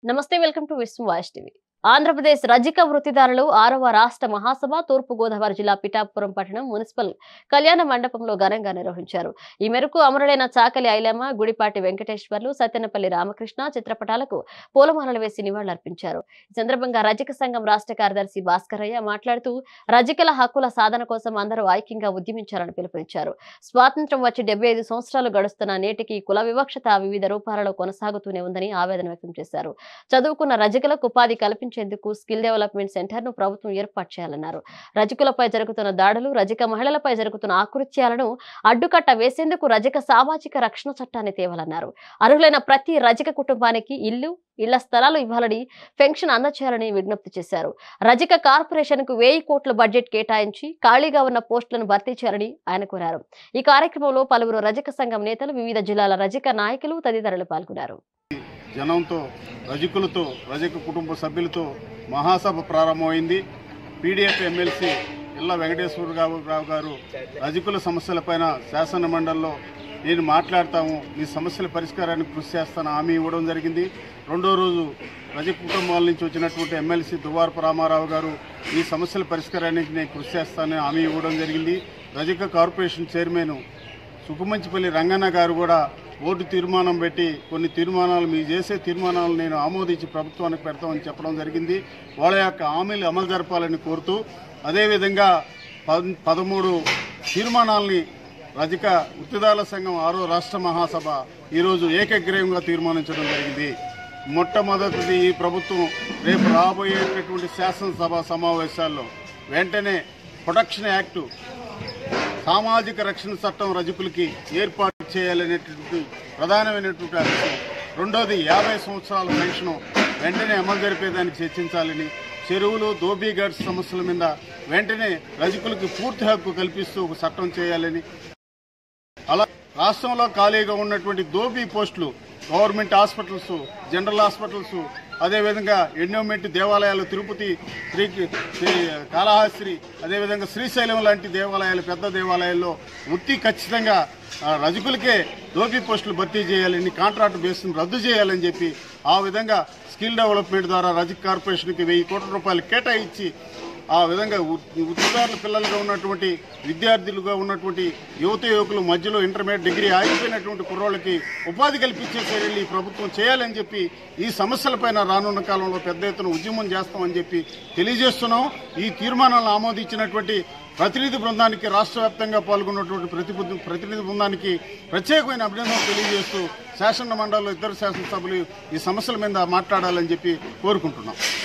నమస్తే welcome to Viswam voice TV Andhra Pradesh రజిక వృత్తిదారులు ఆరవ రాష్ట్ర మహాసభ తూర్పు గోదావరి జిల్లా పిఠాపురం పట్టణం మున్సిపల్ కళ్యాణ మండపంలో ఘనంగా నిర్వహించారు ఈ మేరకు అమరులైన చాకలి ఐలమ్మ గుడిపాటి వెంకటేశ్వర్లు సత్యనపల్లి రామకృష్ణ చిత్రపటాలకు పూలమాలలు వేసి నివాళులర్పించారు ఈ సందర్భంగా రజక సంఘం రాష్ట్ర కార్యదర్శి భాస్కరయ్య మాట్లాడుతూ రజకుల హక్కుల సాధన కోసం అందరూ ఐక్యంగా ఉద్యమించాలని పిలుపునిచ్చారు స్వాతంత్ర్యం వచ్చి డెబ్బై ఐదు సంవత్సరాలు గడుస్తున్న నేటికి కుల వివక్షత వివిధ రూపాలలో కొనసాగుతూనే ఉందని ఆవేదన వ్యక్తం చేశారు చదువుకున్న రజకులకు ఉపాధి కల్పించేందుకు స్కిల్ డెవలప్మెంట్ సెంటర్ ను ప్రభుత్వం ఏర్పాటు చేయాలన్నారు రజకులపై జరుగుతున్న దాడులు రజక మహిళలపై జరుగుతున్న ఆకృత్యాలను అడ్డుకట్ట వేసేందుకు రజక సామాజిక రక్షణ చట్టాన్ని తేవాలన్నారు అర్హులైన ప్రతి రజక కుటుంబానికి ఇల్లు ఇళ్ల స్థలాలు ఇవ్వాలని పెన్షన్ అందచేయాలని విజ్ఞప్తి చేశారు రజక కార్పొరేషన్ కు వెయ్యి కోట్ల బడ్జెట్ కేటాయించి ఖాళీగా ఉన్న పోస్టులను భర్తీ చేయాలని ఆయన కోరారు ఈ కార్యక్రమంలో పలువురు రజక సంఘం నేతలు వివిధ జిల్లాల రజక నాయకులు తదితరులు పాల్గొన్నారు జనంతో రజకులతో రజక కుటుంబ సభ్యులతో మహాసభ ప్రారంభమైంది పీడీఎఫ్ ఎమ్మెల్సీ ఇళ్ళ వెంకటేశ్వరరావు రావు గారు రజకుల సమస్యలపైన శాసన మండలిలో నేను మాట్లాడతాము మీ సమస్యల పరిష్కారానికి కృషి చేస్తాను హామీ ఇవ్వడం జరిగింది రెండో రోజు రజక కుటుంబాల నుంచి వచ్చినటువంటి ఎమ్మెల్సీ దువారపు రామారావు గారు ఈ సమస్యల పరిష్కారానికి నేను కృషి చేస్తానని హామీ ఇవ్వడం జరిగింది రజక కార్పొరేషన్ చైర్మన్ సుకుమంచిపల్లి రంగన్న గారు కూడా ఓటు తీర్మానం పెట్టి కొన్ని తీర్మానాలు మీరు చేసే తీర్మానాలు నేను ఆమోదించి ప్రభుత్వానికి పెడతామని చెప్పడం జరిగింది వాళ్ళ యొక్క హామీలు అమలు జరపాలని కోరుతూ అదేవిధంగా పద్ పదమూడు తీర్మానాల్ని రజక వృత్తిదారుల సంఘం ఆరో రాష్ట్ర మహాసభ ఈరోజు ఏకగ్రీవంగా తీర్మానించడం జరిగింది మొట్టమొదటిది ఈ ప్రభుత్వం రేపు రాబోయేటటువంటి శాసనసభ సమావేశాల్లో వెంటనే ప్రొటెక్షన్ యాక్టు సామాజిక రక్షణ చట్టం రజకులకి ఏర్పాటు చేయాలనేటువంటి ప్రధానమైనటువంటి అంశం రెండోది యాభై సంవత్సరాల పెన్షన్ వెంటనే అమలు జరిపేదానికి చర్చించాలని చెరువులు దోబీ గడ్స్ సమస్యల మీద వెంటనే రజకులకి పూర్తి హక్కు కల్పిస్తూ ఒక చట్టం చేయాలని అలా రాష్ట్రంలో ఖాళీగా ఉన్నటువంటి దోబీ పోస్టులు గవర్నమెంట్ హాస్పిటల్స్ జనరల్ హాస్పిటల్స్ అదేవిధంగా ఎండోమెంట్ దేవాలయాలు తిరుపతి శ్రీ శ్రీ కాళహస్త్రి అదేవిధంగా శ్రీశైలం లాంటి దేవాలయాలు పెద్ద దేవాలయాల్లో వృత్తి ఖచ్చితంగా ఆ, రజకులకే దోబీ పోస్టులు భర్తీ చేయాలని కాంట్రాక్ట్ బేస్ని రద్దు చేయాలని చెప్పి ఆ విధంగా స్కిల్ డెవలప్మెంట్ ద్వారా రజక కార్పొరేషన్కి వెయ్యి కోట్ల రూపాయలు కేటాయించి ఆ విధంగా ఉద్యోగాల పిల్లలుగా ఉన్నటువంటి విద్యార్థులుగా ఉన్నటువంటి యువత యువకులు మధ్యలో ఇంటర్మీడియట్ డిగ్రీ ఆగిపోయినటువంటి కుర్రోళ్ళకి ఉపాధి కల్పించే చర్యలు ఈ ప్రభుత్వం చేయాలని చెప్పి ఈ సమస్యలపైన రానున్న కాలంలో పెద్ద ఎత్తున ఉద్యమం చేస్తామని చెప్పి తెలియజేస్తున్నాం ఈ తీర్మానాలను ఆమోదించినటువంటి ప్రతినిధి బృందానికి రాష్ట్ర వ్యాప్తంగా పాల్గొన్నటువంటి ప్రతి ప్రతినిధి బృందానికి ప్రత్యేకమైన అభినందనలు తెలియజేస్తూ శాసన మండలిలో ఇద్దరు శాసనసభ్యులు ఈ సమస్యల మీద మాట్లాడాలని చెప్పి కోరుకుంటున్నాం